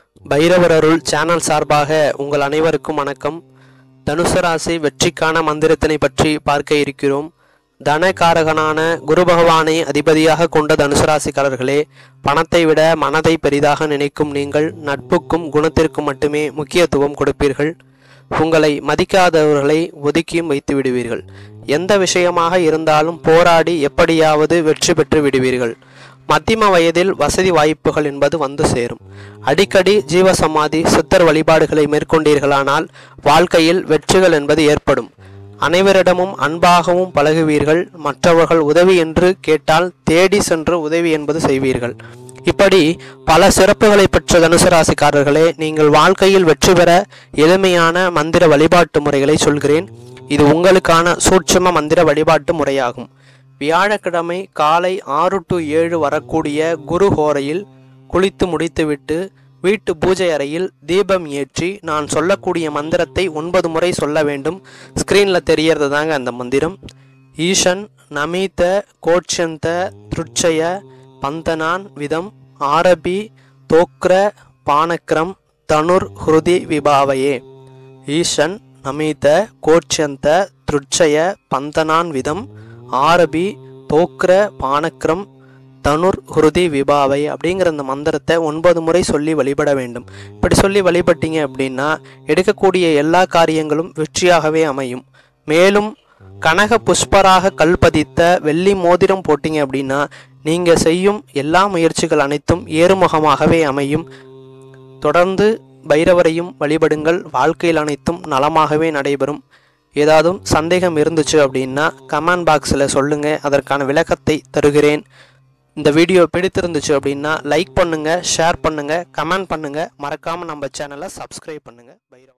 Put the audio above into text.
பைரவர் அருள் channel சார்பாக உங்கள் அனைவருக்கும் வணக்கம் தனுசு ராசி வெற்றிக்கான மந்திரத்தினை பற்றி பார்க்க இருக்கிறோம் தனகாரகனான குரு பகவானை அதிபதியாக கொண்ட தனுசு ராசிக்காரர்களே பணத்தை விட மனதை பெரிதாக நினைக்கும் நீங்கள் நட்புக்கும் குணத்திற்கும் மட்டுமே முக்கியத்துவம் கொடுப்பீர்கள் உங்களை மதிக்காதவர்களை ஒதுக்கியும் வைத்து விடுவீர்கள் எந்த விஷயமாக இருந்தாலும் போராடி எப்படியாவது வெற்றி பெற்று விடுவீர்கள் மத்தியம வயதில் வசதி வாய்ப்புகள் என்பது வந்து சேரும் அடிக்கடி ஜீவசமாதி சித்தர் வழிபாடுகளை மேற்கொண்டீர்களானால் வாழ்க்கையில் வெற்றிகள் என்பது ஏற்படும் அனைவரிடமும் அன்பாகவும் பழகுவீர்கள் மற்றவர்கள் உதவி என்று கேட்டால் தேடி சென்று உதவி என்பது செய்வீர்கள் இப்படி பல சிறப்புகளை பெற்ற தனுசு ராசிக்காரர்களே நீங்கள் வாழ்க்கையில் வெற்றி பெற எளிமையான மந்திர வழிபாட்டு முறைகளை சொல்கிறேன் இது உங்களுக்கான சூட்சும மந்திர வழிபாட்டு முறையாகும் வியாழக்கிழமை காலை ஆறு டு ஏழு வரக்கூடிய குரு ஹோரையில் குளித்து முடித்துவிட்டு வீட்டு பூஜை அறையில் தீபம் ஏற்றி நான் சொல்லக்கூடிய மந்திரத்தை ஒன்பது முறை சொல்ல வேண்டும் ஸ்க்ரீனில் தெரியறது தாங்க அந்த மந்திரம் ஈஷன் நமீத கோட்சந்த திருட்சய பந்தனான் விதம் ஆரபி தோக்ர பானக்ரம் தனுர் ஹுருதி விபாவையே ஈஷன் நமீத கோட்சந்த திருட்சய பந்தனான் விதம் ஆரபி தோக்ர பானக்ரம் தனுர் ஹுருதி விபாவை அப்படிங்கிற அந்த மந்திரத்தை ஒன்பது முறை சொல்லி வழிபட வேண்டும் இப்படி சொல்லி வழிபட்டீங்க அப்படின்னா எடுக்கக்கூடிய எல்லா காரியங்களும் வெற்றியாகவே அமையும் மேலும் கனக புஷ்பராக கல் பதித்த வெள்ளி மோதிரம் போட்டீங்க அப்படின்னா நீங்கள் செய்யும் எல்லா முயற்சிகள் அனைத்தும் ஏறுமுகமாகவே அமையும் தொடர்ந்து பைரவரையும் வழிபடுங்கள் வாழ்க்கையில் அனைத்தும் நலமாகவே நடைபெறும் ஏதாவது சந்தேகம் இருந்துச்சு அப்படின்னா கமெண்ட் பாக்ஸில் சொல்லுங்கள் அதற்கான விளக்கத்தை தருகிறேன் இந்த வீடியோ பிடித்திருந்துச்சு அப்படின்னா லைக் பண்ணுங்கள் ஷேர் பண்ணுங்கள் கமெண்ட் பண்ணுங்கள் மறக்காமல் நம்ம சேனலை சப்ஸ்கிரைப் பண்ணுங்கள் பைரவ்